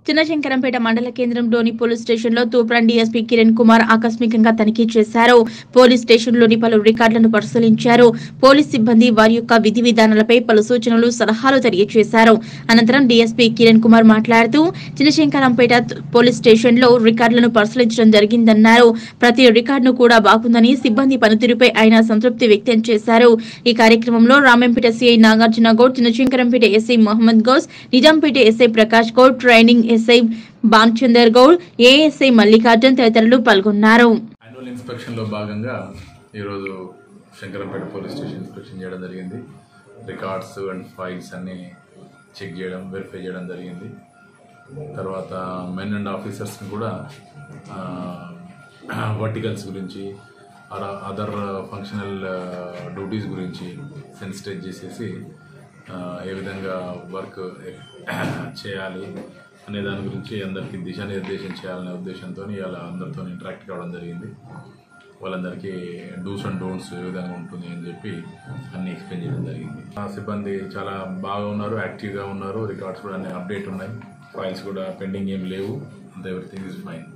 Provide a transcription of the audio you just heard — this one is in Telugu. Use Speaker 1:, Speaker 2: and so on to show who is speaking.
Speaker 1: చిన్నశంకరంపేట మండల కేంద్రంలోని పోలీస్ స్టేషన్లో తూప్రాన్ డీఎస్పీ కిరణ్ కుమార్ ఆకస్మికంగా తనిఖీ చేశారు పోలీస్ స్టేషన్లోని పలు రికార్డులను పరిశీలించారు పోలీస్ సిబ్బంది వారి యొక్క విధి విధానాలపై పలు సూచనలు సలహాలు తెలియజేశారు అనంతరం డీఎస్పీ కిరణ్ కుమార్ మాట్లాడుతూ చిన్నశంకరంపేట త- పోలీస్ స్టేషన్లో రికార్డులను పరిశీలించడం జరిగిందన్నారు ప్రతి రికార్డును కూడా బాగుందని సిబ్బంది పనితీరుపై ఆయన సంతృప్తి వ్యక్తం చేశారు ఈ కార్యక్రమంలో Ramampet CI Nagarjuna Goud Chinnashankarampet SI Mohammed Gous Nizampet SI Prakash Goud training SI Bhanuchander Goud ASI Mallikarjun తదితరులు పాల్గొన్నారు
Speaker 2: యాన్యువల్ ఇన్స్పెక్షన్లో భాగంగా ఈరోజు శంకరంపేట పోలీస్ స్టేషన్ ఇన్స్పెక్షన్ చేయడం జరిగింది రికార్డ్స్ అండ్ ఫైల్స్ అన్నీ చెక్ చేయడం వెరిఫై చేయడం జరిగింది తర్వాత మెన్ అండ్ ఆఫీసర్స్ని కూడా వర్టికల్స్ గురించి అదర్ ఫంక్షనల్ డ్యూటీస్ గురించి సెన్సిటైజ్ చేసేసి ఆ, ఏ విధంగా వర్క్ చేయాలి అనే దాని గురించి అందరికీ దిశానిర్దేశం చేయాలనే ఉద్దేశంతో ఇలా అందరితో ఇంటరాక్ట్ కావడం జరిగింది వాళ్ళందరికీ డూస్ అండ్ డోంట్స్ ఏ విధంగా ఉంటుంది అని చెప్పి అన్ని ఎక్స్ప్లెయిన్ చేయడం జరిగింది ఆ సిబ్బంది చాలా బాగా ఉన్నారు యాక్టివ్గా ఉన్నారు రికార్డ్స్ కూడా అన్ని అప్డేట్ ఉన్నాయి ఫైల్స్ కూడా పెండింగ్ ఏం లేవు అంత ఎవ్రీథింగ్ ఇస్ ఫైన్